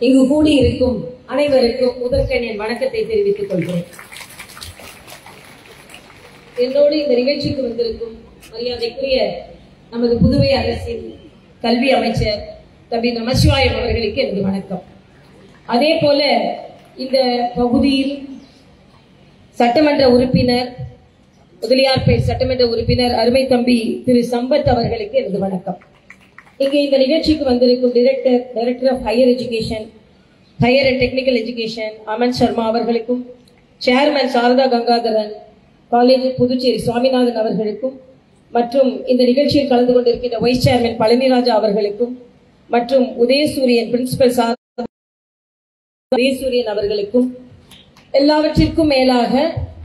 இங்கு கூடியிருக்கும் அனைவருக்கும் முதற்கண் என் வணக்கத்தை தெரிவித்துக் கொள்கிறேன் என்னோடு இந்த நிகழ்ச்சிக்கு வந்திருக்கும் மரியாதைக்குரிய நமது புதுவை அரசின் கல்வி அமைச்சர் தம்பி நமசிவாயம் அவர்களுக்கு எனது வணக்கம் அதே போல இந்த பகுதியில் சட்டமன்ற உறுப்பினர் முதலியார்பேட் சட்டமன்ற உறுப்பினர் அருமை தம்பி திரு சம்பத் அவர்களுக்கு எனது வணக்கம் இங்கே இந்த நிகழ்ச்சிக்கு வந்திருக்கும் director director of higher education higher and technical education Aman Sharma அவர்களுக்கும் சேர்மன் சாரதா கங்காதரன் காலேஜ் புதுச்சேரி சுவாமிநாதன் அவர்களுக்கும் மற்றும் இந்த நிகழ்ச்சியில் கலந்து கொண்டிருக்கின்ற வைஸ் சேர்மன் பழனிராஜா அவர்களுக்கும் மற்றும் உதயசூரியன் பிரின்சிபல் சார் உதயசூரியன் அவர்களுக்கும் எல்லாவற்றிற்கும் மேலாக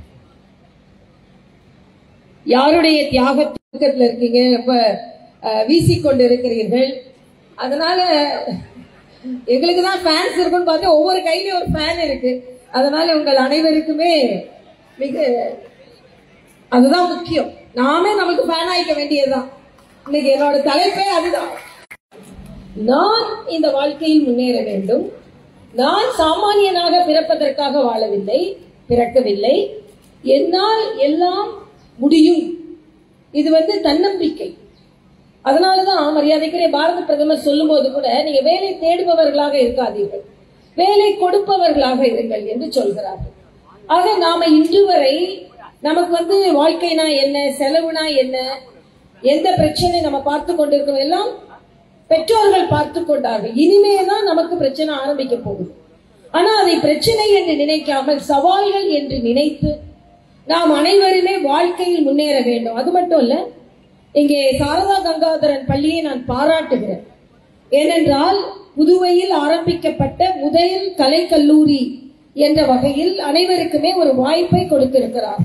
யாருடைய தியாகத்தில் இருக்கீங்க ரொம்ப அஹ், வீசிக்கொண்டு இருக்கிறீர்கள் அதனால எங்களுக்கு தான் ஃபேன்ஸ் இருக்குன்னு பார்த்தா ஒவ்வொரு கையிலயும் ஒரு ஃபேன் இருக்கு அதனால உங்கள் அனைவருக்குமே மிக அதுதான் முக்கியம் நாமே நமக்கு ஃபேன் ஆயிக்க வேண்டியதுதான் இன்னைக்கு என்னோட தலைப்பே அதுதான் நான் இந்த வாழ்க்கையில் முன்னேற வேண்டும் நான் சாமானியனாக பிறப்பதற்காக வாழவில்லை பிறக்கவில்லை என்னால் எல்லாம் முடியும் இது வந்து தன்னம்பிக்கை அதனாலதான் மரியாதைக்குரிய பாரத பிரதமர் சொல்லும்போது கூட நீங்க வேலை தேடுபவர்களாக இருக்காதீர்கள் வேலை கொடுப்பவர்களாக இருங்கள் என்று சொல்கிறார்கள் ஆக நாம இன்று வரை நமக்கு வந்து வாழ்க்கைனா என்ன செலவுனா என்ன எந்த பிரச்சனை நம்ம பார்த்து கொண்டிருக்கிறோம் எல்லாம் பெற்றோர்கள் பார்த்து கொண்டார்கள் இனிமே தான் நமக்கு பிரச்சனை ஆரம்பிக்க போகுது ஆனா அதை பிரச்சனை என்று நினைக்காமல் சவால்கள் என்று நினைத்து நாம் அனைவருமே வாழ்க்கையில் முன்னேற வேண்டும் அது மட்டும் இல்ல இங்கே சாரதா கங்காதரன் பள்ளியை நான் பாராட்டுகிறேன் ஏனென்றால் புதுவையில் ஆரம்பிக்கப்பட்ட முதல் கலைக்கல்லூரி என்ற வகையில் அனைவருக்குமே ஒரு வாய்ப்பை கொடுத்திருக்கிறார்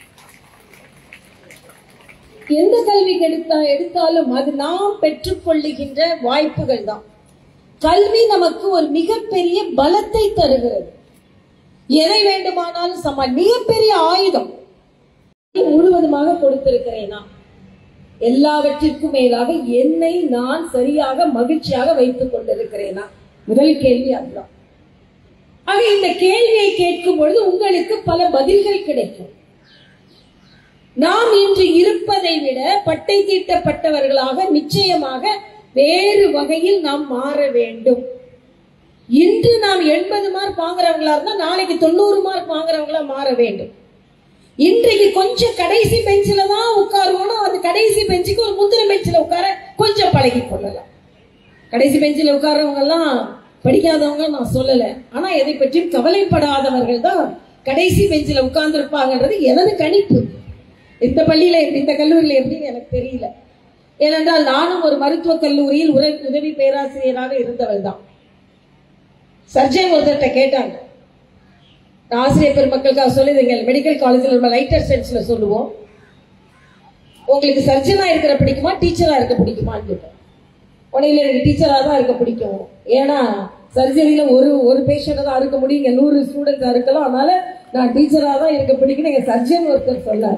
எந்த கல்வி எடுத்தா எடுத்தாலும் அது நாம் பெற்றுக்கொள்ளுகின்ற வாய்ப்புகள் தான் கல்வி நமக்கு ஒரு மிகப்பெரிய பலத்தை தருகிறது எதை வேண்டுமானாலும் சம மிகப்பெரிய ஆயுதம் முழுவதுமாக கொடுத்திருக்கிறேனா எல்லாவற்றிற்கும் மேலாக என்னை நான் சரியாக மகிழ்ச்சியாக வைத்துக் கொண்டிருக்கிறேனா முதல் கேள்வி அதுதான் ஆக இந்த கேள்வியை கேட்கும் பொழுது உங்களுக்கு பல பதில்கள் கிடைக்கும் நாம் இன்று இருப்பதை விட பட்டை தீட்டப்பட்டவர்களாக நிச்சயமாக வேறு வகையில் நாம் மாற வேண்டும் இன்று நாம் எண்பது மார்க் வாங்குறவங்களா இருந்தா நாளைக்கு தொண்ணூறு மார்க் வாங்குறவங்களா மாற வேண்டும் இன்றைக்கு கொஞ்சம் கடைசி பெஞ்சில தான் உட்காருவோம் அந்த கடைசி பெஞ்சுக்கு ஒரு முந்தின பெஞ்சில உட்கார கொஞ்சம் பழகி கொள்ளலாம் கடைசி பெஞ்சில உட்கார்றவங்க எல்லாம் படிக்காதவங்க நான் சொல்லல ஆனா எதை பற்றியும் கவலைப்படாதவர்கள் தான் கடைசி பெஞ்சில உட்கார்ந்து இருப்பாங்கன்றது எனது கணிப்பு இந்த பள்ளியில எப்படி இந்த கல்லூரியில எப்படின்னு எனக்கு தெரியல ஏனென்றால் நானும் ஒரு மருத்துவக் கல்லூரியில் உர- உதவி பேராசிரியராக இருந்தவள் தான் சர்ஜன் ஒருத்தர்கிட்ட கேட்டாங்க நான் ஆசிரியர் பெருமக்களுக்காக சொல்லுதுங்க மெடிக்கல் காலேஜில் நம்ம லைட்டர் சென்ஸ்ல சொல்லுவோம் உங்களுக்கு சர்ஜனா இருக்கிற பிடிக்குமா டீச்சரா இருக்க பிடிக்குமான்னு கேட்டேன் உடனே எனக்கு டீச்சரா தான் இருக்க பிடிக்கும் ஏன்னா சர்ஜரியில ஒரு ஒரு பேஷண்ட் தான் இருக்க முடியும் இங்க நூறு ஸ்டூடெண்ட்ஸ் இருக்கலாம் அதனால நான் டீச்சரா தான் இருக்க பிடிக்கும் எங்க சர்ஜன் ஒருத்தர் சொன்னார்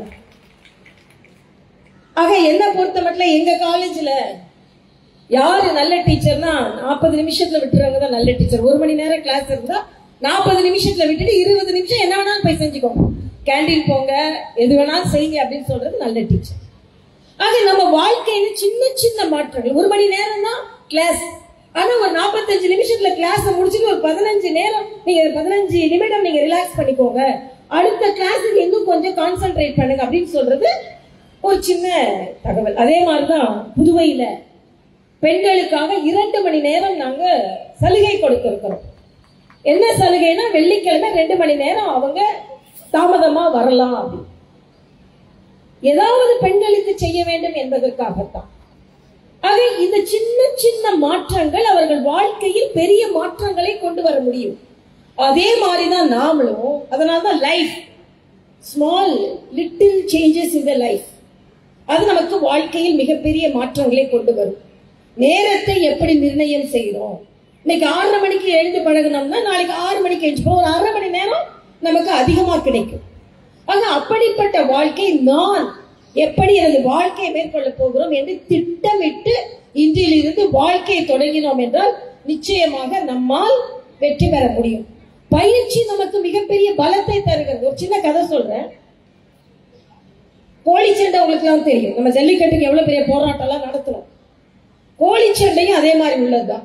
ஆக என்ன பொறுத்த மட்டும் எங்க காலேஜ்ல யாரு நல்ல டீச்சர்னா நாற்பது நிமிஷத்துல விட்டுறவங்க தான் நல்ல டீச்சர் ஒரு மணி நேரம் கிளாஸ் இருந்தா நாற்பது நிமிஷத்துல விட்டுட்டு இருபது நிமிஷம் என்ன வேணாலும் போய் செஞ்சுக்கோங்க கேண்டீன் போங்க எது வேணாலும் செய்யுங்க அப்படின்னு சொல்றது நல்ல டீச்சர் ஆக நம்ம வாழ்க்கையில சின்ன சின்ன மாற்றங்கள் ஒரு மணி நேரம் தான் கிளாஸ் ஆனா ஒரு நாற்பத்தஞ்சு நிமிஷத்துல கிளாஸ் முடிச்சுட்டு ஒரு பதினஞ்சு நேரம் நீங்க பதினஞ்சு நிமிடம் நீங்க ரிலாக்ஸ் பண்ணிக்கோங்க அடுத்த கிளாஸுக்கு இன்னும் கொஞ்சம் கான்சென்ட்ரேட் பண்ணுங்க அப்படின்னு சொல்றது ஒரு சின்ன தகவல் அதே மாதிரிதான் புதுவையில பெண்களுக்காக இரண்டு மணி நேரம் நாங்க சலுகை கொடுத்திருக்கிறோம் என்ன சலுகைனா வெள்ளிக்கிழமை ரெண்டு மணி நேரம் அவங்க தாமதமா வரலாம் அப்படி ஏதாவது பெண்களுக்கு செய்ய வேண்டும் என்பதற்காகத்தான் ஆக இந்த சின்ன சின்ன மாற்றங்கள் அவர்கள் வாழ்க்கையில் பெரிய மாற்றங்களை கொண்டு வர முடியும் அதே மாதிரிதான் நாமளும் அதனாலதான் life small little changes in the life அது நமக்கு வாழ்க்கையில் மிகப்பெரிய மாற்றங்களை கொண்டு வரும் நேரத்தை எப்படி நிர்ணயம் செய்கிறோம் இன்னைக்கு ஆறரை மணிக்கு எழுந்து பழகினோம்னா நாளைக்கு ஆறு மணிக்கு எழுந்து ஒரு அரை மணி நேரம் நமக்கு அதிகமா கிடைக்கும் ஆக அப்படிப்பட்ட வாழ்க்கை நான் எப்படி எனது வாழ்க்கையை மேற்கொள்ள போகிறோம் என்று திட்டமிட்டு இன்றிலிருந்து வாழ்க்கையை தொடங்கினோம் என்றால் நிச்சயமாக நம்மால் வெற்றி பெற முடியும் பயிற்சி நமக்கு மிகப்பெரிய பலத்தை தருகிறது ஒரு சின்ன கதை சொல்றேன் கோழி சண்டை உங்களுக்கு எல்லாம் தெரியும் நம்ம ஜல்லிக்கட்டுக்கு எவ்வளவு பெரிய போராட்டம் எல்லாம் நடத்துறோம் கோழி சண்டையும் அதே மாதிரி உள்ளதுதான்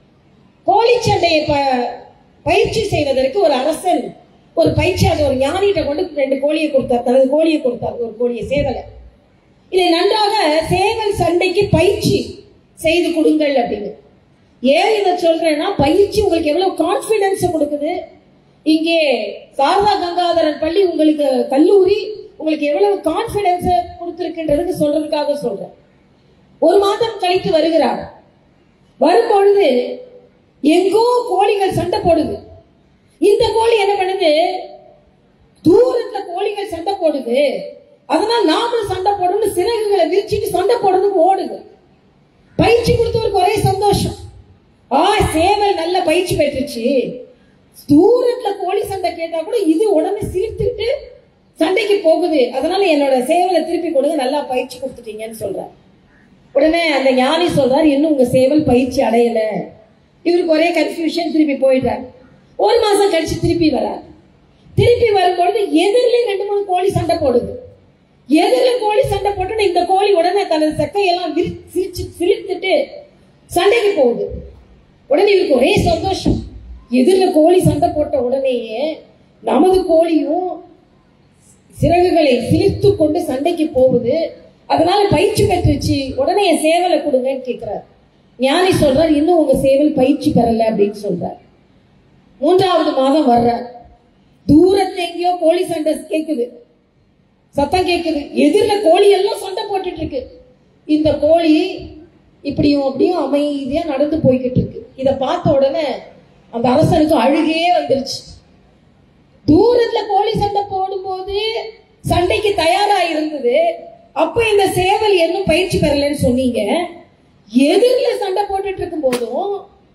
கோழி சண்டையை ப- பயிற்சி செய்வதற்கு ஒரு அரசன் ஒரு பயிற்சியாளர் ஒரு ஞானிகிட்ட கொண்டு ரெண்டு கோழியை கொடுத்தார் தனது கோழியை கொடுத்தார் ஒரு கோழியை சேவலை இதை நன்றாக சேவல் சண்டைக்கு பயிற்சி செய்து கொடுங்கள் அப்படின்னு ஏன் இதை சொல்றேன்னா பயிற்சி உங்களுக்கு எவ்வளவு கான்பிடன்ஸ் கொடுக்குது இங்கே சாரதா கங்காதரன் பள்ளி உங்களுக்கு கல்லூரி உங்களுக்கு எவ்வளவு கான்பிடன்ஸ் கொடுத்திருக்கின்றதுக்கு சொல்றதுக்காக சொல்றேன் ஒரு மாதம் கழித்து வருகிறார் வரும்பொழுது எங்கோ கோழிகள் சண்டை போடுது இந்த கோழி என்ன பண்ணுது தூரத்துல கோழிகள் சண்டை போடுது அதனால நாமளும் சண்டை போடணும்னு சிறகுகளை விரிச்சிட்டு சண்டை போடுறதுக்கு ஓடுது பயிற்சி கொடுத்தவருக்கு ஒரே சந்தோஷம் ஆ சேவல் நல்ல பயிற்சி பெற்றுச்சு தூரத்துல கோழி சண்டை கேட்டா கூட இது உடனே சிரித்துட்டு சண்டைக்கு போகுது அதனால என்னோட சேவலை திருப்பி கொடுங்க நல்லா பயிற்சி கொடுத்துட்டீங்கன்னு சொல்றார் உடனே அந்த ஞானி சொல்றார் இன்னும் உங்க சேவல் பயிற்சி அடையல இவருக்கு ஒரே கன்ஃபியூஷன் திருப்பி போயிடுறார் ஒரு மாசம் கழிச்சு திருப்பி வரார் திருப்பி வரும்பொழுது எதிரிலே ரெண்டு மூணு கோழி சண்டை போடுது எதிரில் கோழி சண்டை போட்டு இந்த கோழி உடனே தனது சக்கையெல்லாம் விரி- சிரிச்சு சிரித்துட்டு சண்டைக்கு போகுது உடனே இவருக்கு ஒரே சந்தோஷம் எதிரில் கோழி சண்டை போட்ட உடனேயே நமது கோழியும் சிறகுகளை சிலிர்த்து கொண்டு சண்டைக்கு போகுது அதனால பயிற்சி பெற்றுச்சு உடனே என் சேவலை கொடுங்கன்னு கேட்கிறார் ஞானி சொல்றார் இன்னும் உங்க சேவல் பயிற்சி பெறல அப்படின்னு சொல்றார் மூன்றாவது மாதம் வர்றார் தூரத்துல எங்கேயோ கோழி சண்டை கேக்குது சத்தம் கேக்குது எதிர்ல கோழி எல்லாம் சண்டை போட்டுட்டு இருக்கு இந்த கோழி இப்படியும் அப்படியும் அமைதியா நடந்து போய்கிட்டு இருக்கு இத பார்த்த உடனே அந்த அரசனுக்கு அழுகையே வந்துருச்சு தூரத்துல கோழி சண்டை போடும்போது சண்டைக்கு தயாரா இருந்தது அப்ப இந்த சேவல் இன்னும் பயிற்சி பெறலன்னு சொன்னீங்க எதிரில சண்டை போட்டுட்டு இருக்கும் போதும்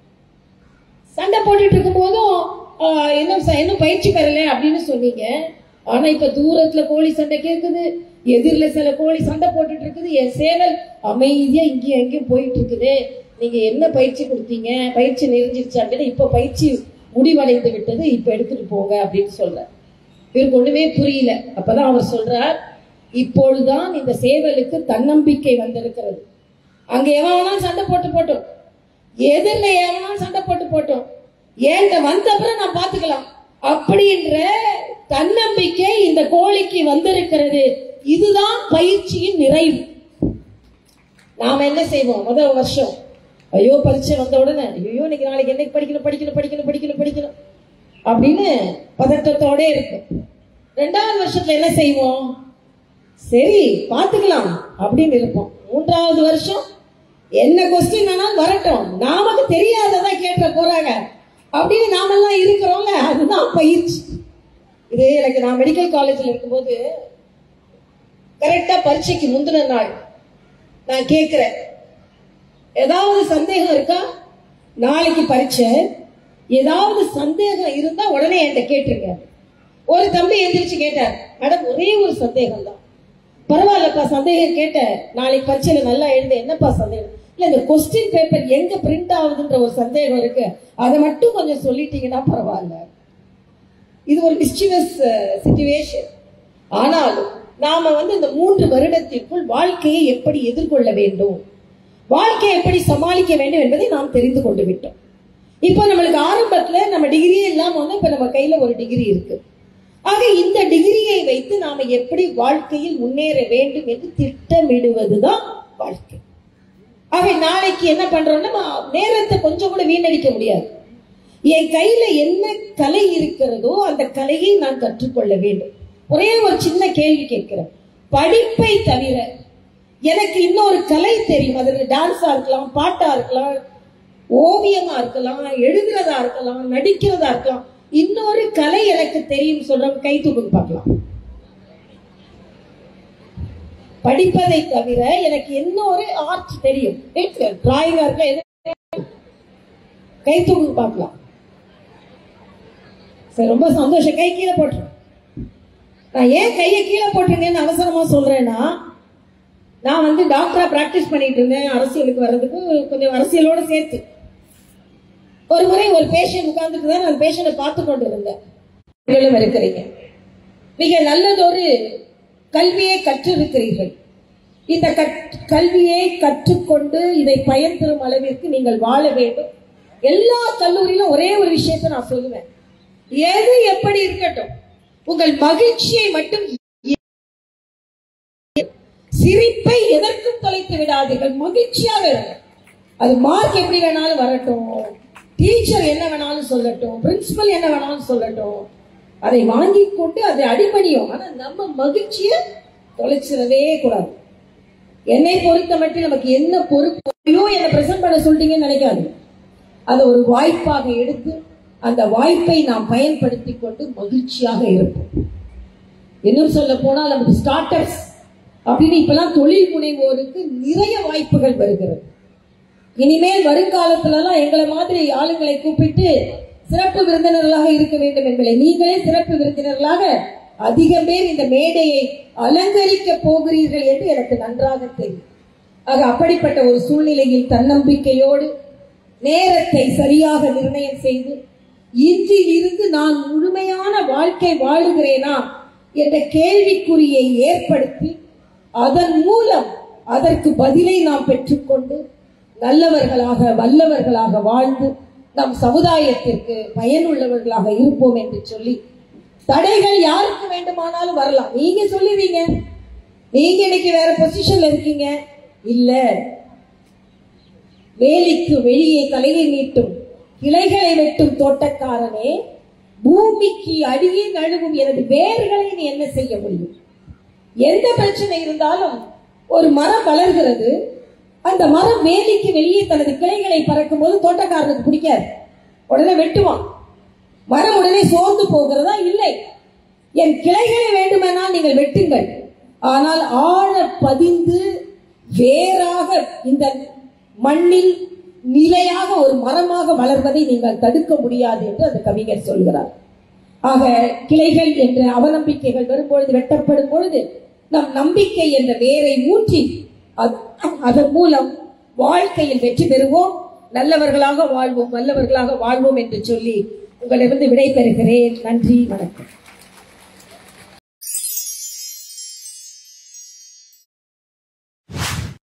சண்டை போட்டுட்டு இருக்கும் போதும் ஆஹ், இன்னும் ச- இன்னும் பயிற்சி பெறல அப்படின்னு சொன்னீங்க ஆனா இப்ப தூரத்துல கோழி சண்டை கேக்குது எதிரில சில கோழி சண்டை போட்டுட்டு இருக்குது என் சேவல் அமைதியா இங்கேயும் அங்கேயும் போயிட்டு இருக்குது நீங்க என்ன பயிற்சி கொடுத்தீங்க பயிற்சி நெறிஞ்சிருச்சு அப்படின்னு இப்ப பயிற்சி முடிவடைந்து விட்டது இப்ப எடுத்துட்டு போங்க அப்படின்னு சொல்ற இவருக்கு ஒண்ணுமே புரியல அப்பதான் அவர் சொல்றார் இப்பொழுதுதான் இந்த சேவலுக்கு தன்னம்பிக்கை வந்திருக்கிறது அங்க எவன் வேணாலும் சண்டை போட்டு போட்டோம் எதிரில எவனாலும் சண்டை போட்டு போட்டோம் ஏன்ட்ட வந்த அப்புறம் நான் பாத்துக்கலாம் அப்படின்ற தன்னம்பிக்கை இந்த கோழிக்கு வந்திருக்கிறது இதுதான் பயிற்சியின் நிறைவு நாம என்ன செய்வோம் முதல் வருஷம் ஐயோ பரீட்சை வந்த உடனே ஐயோ இன்னைக்கு நாளைக்கு என்னைக்கு படிக்கணும் படிக்கணும் படிக்கணும் படிக்கணும் படிக்கணும் அப்படின்னு பதட்டத்தோட இருக்கு ரெண்டாவது வருஷத்துல என்ன செய்வோம் சரி பாத்துக்கலாம் அப்படின்னு இருப்போம் மூன்றாவது வருஷம் என்ன கொஸ்டின் ஆனாலும் வரட்டும் நமக்கு தெரியாததா கேட்ட போறாங்க அப்படின்னு நாமெல்லாம் இருக்கிறோம்ல அதுதான் பயிற்சி இது எனக்கு நான் மெடிக்கல் காலேஜ்ல இருக்கும்போது கரெக்டா பரீட்சைக்கு முந்தின நாள் நான் கேட்கிறேன் ஏதாவது சந்தேகம் இருக்கா நாளைக்கு பரீட்சை ஏதாவது சந்தேகம் இருந்தா உடனே என்கிட்ட கேட்டுருங்க ஒரு தம்பி எந்திரிச்சு கேட்டார் மேடம் ஒரே ஒரு சந்தேகம் தான் பரவாயில்லப்பா சந்தேகம் கேட்ட நாளைக்கு பரீட்சையில நல்லா எழுத என்னப்பா சந்தேகம் இல்ல இந்த கொஸ்டின் பேப்பர் எங்க பிரிண்ட் ஆகுதுன்ற ஒரு சந்தேகம் இருக்கு அதை மட்டும் கொஞ்சம் சொல்லிட்டீங்கன்னா பரவாயில்ல இது ஒரு மிஸ்டிவஸ் சிச்சுவேஷன் ஆனாலும் நாம வந்து இந்த மூன்று வருடத்திற்குள் வாழ்க்கையை எப்படி எதிர்கொள்ள வேண்டும் வாழ்க்கையை எப்படி சமாளிக்க வேண்டும் என்பதை நாம் தெரிந்து கொண்டு விட்டோம் இப்போ நம்மளுக்கு ஆரம்பத்துல நம்ம டிகிரியே இல்லாம வந்து இப்ப நம்ம கையில ஒரு டிகிரி இருக்கு ஆக இந்த டிகிரியை வைத்து நாம எப்படி வாழ்க்கையில் முன்னேற வேண்டும் என்று திட்டமிடுவதுதான் வாழ்க்கை ஆக நாளைக்கு என்ன பண்றோம்னா நம்ம நேரத்தை கொஞ்சம் கூட வீணடிக்க முடியாது என் கையில என்ன கலை இருக்கிறதோ அந்த கலையை நான் கற்றுக்கொள்ள வேண்டும் ஒரே ஒரு சின்ன கேள்வி கேட்கிறேன் படிப்பை தவிர எனக்கு இன்னொரு கலை தெரியும் அது டான்ஸா இருக்கலாம் பாட்டா இருக்கலாம் ஓவியமா இருக்கலாம் எழுதுறதா இருக்கலாம் நடிக்கிறதா இருக்கலாம் இன்னொரு கலை எனக்கு தெரியும் சொல்றவங்க கை தூக்கு பார்க்கலாம் படிப்பதை தவிர எனக்கு இன்னொரு ஆர்ட் தெரியும் டிராயிங்கா இருக்க எது கை தூக்கு பார்க்கலாம் சரி ரொம்ப சந்தோஷம் கை கீழே போட்டுரு நான் ஏன் கையை கீழே போட்டுருங்கன்னு அவசரமா சொல்றேன்னா நான் வந்து டாக்டரா பிராக்டிஸ் பண்ணிட்டு இருந்தேன் அரசியலுக்கு வர்றதுக்கு கொஞ்சம் அரசியலோட சேர்த்து ஒரு முறை ஒரு பேஷண்ட் உட்கார்ந்துட்டு தான் அந்த பேஷண்ட்டை பார்த்து கொண்டு இருந்தேன் நீங்களும் இருக்கிறீங்க மிக நல்லதொரு கல்வியை கற்றிருக்கிறீர்கள் இந்த கற்- கல்வியை கற்றுக்கொண்டு இதை பயன்பெறும் அளவிற்கு நீங்கள் வாழ வேண்டும் எல்லா கல்லூரியிலும் ஒரே ஒரு விஷயத்தை நான் சொல்லுவேன் எது எப்படி இருக்கட்டும் உங்கள் மகிழ்ச்சியை மட்டும் சிரிப்பை எதற்கும் தொலைத்து விடாதீர்கள் மகிழ்ச்சியாக இருங்க அது மார்க் எப்படி வேணாலும் வரட்டும் டீச்சர் என்ன வேணாலும் சொல்லட்டும் பிரின்சிபல் என்ன வேணாலும் சொல்லட்டும் அதை வாங்கி கொண்டு அதை அடிபணியும் ஆனா நம்ம மகிழ்ச்சியை தொலைச்சிடவே கூடாது என்னை பொறுத்த மட்டும் நமக்கு என்ன பொறுப்பு ஐயோ என்ன பிரசன்ட் பண்ண சொல்லிட்டீங்கன்னு நினைக்காது அதை ஒரு வாய்ப்பாக எடுத்து அந்த வாய்ப்பை நாம் பயன்படுத்தி கொண்டு மகிழ்ச்சியாக இருப்போம் இன்னும் சொல்ல போனால் நமக்கு ஸ்டார்ட் அப்ஸ் அப்படின்னு இப்பெல்லாம் தொழில் முனைவோருக்கு நிறைய வாய்ப்புகள் வருகிறது இனிமேல் வருங்காலத்துலலாம் எங்களை மாதிரி ஆளுங்களை கூப்பிட்டு சிறப்பு விருந்தினர்களாக இருக்க வேண்டும் என்பதை நீங்களே சிறப்பு விருந்தினர்களாக அதிகம் பேர் இந்த மேடையை அலங்கரிக்க போகிறீர்கள் என்று எனக்கு நன்றாக தெரியும் ஆக அப்படிப்பட்ட ஒரு சூழ்நிலையில் தன்னம்பிக்கையோடு நேரத்தை சரியாக நிர்ணயம் செய்து இன்றில் இருந்து நான் முழுமையான வாழ்க்கை வாழுகிறேனா என்ற கேள்விக்குறியை ஏற்படுத்தி அதன் மூலம் அதற்கு பதிலை நாம் பெற்றுக்கொண்டு நல்லவர்களாக வல்லவர்களாக வாழ்ந்து நம் சமுதாயத்திற்கு பயனுள்ளவர்களாக இருப்போம் என்று சொல்லி தடைகள் யாருக்கு வேண்டுமானாலும் வரலாம் நீங்க சொல்லுவீங்க நீங்க இன்னைக்கு வேற பொசிஷன்ல இருக்கீங்க இல்ல வேலிக்கு வெளியே தலையை நீட்டும் கிளைகளை வெட்டும் தோட்டக்காரனே பூமிக்கு அடியே நழுவும் எனது வேர்களை நீ என்ன செய்ய முடியும் எந்த பிரச்சனை இருந்தாலும் ஒரு மரம் வளர்கிறது அந்த மரம் வேலிக்கு வெளியே தனது கிளைகளை பறக்கும் போது தோட்டக்காரனுக்கு பிடிக்காது உடனே வெட்டுவான் மரம் உடனே சோர்ந்து போகிறதா இல்லை என் கிளைகளை வேண்டுமானால் நீங்கள் வெட்டுங்கள் ஆனால் ஆழ பதிந்து வேறாக இந்த மண்ணில் நிலையாக ஒரு மரமாக வளர்வதை நீங்கள் தடுக்க முடியாது என்று அந்த கவிஞர் சொல்கிறார் ஆக கிளைகள் என்ற அவநம்பிக்கைகள் வரும்பொழுது வெட்டப்படும் பொழுது நம் நம்பிக்கை என்ற வேரை ஊற்றி அது- அதன் மூலம் வாழ்க்கையில் வெற்றி பெறுவோம் நல்லவர்களாக வாழ்வோம் வல்லவர்களாக வாழ்வோம் என்று சொல்லி உங்களிடம் விடை பெறுகிறேன் நன்றி வணக்கம்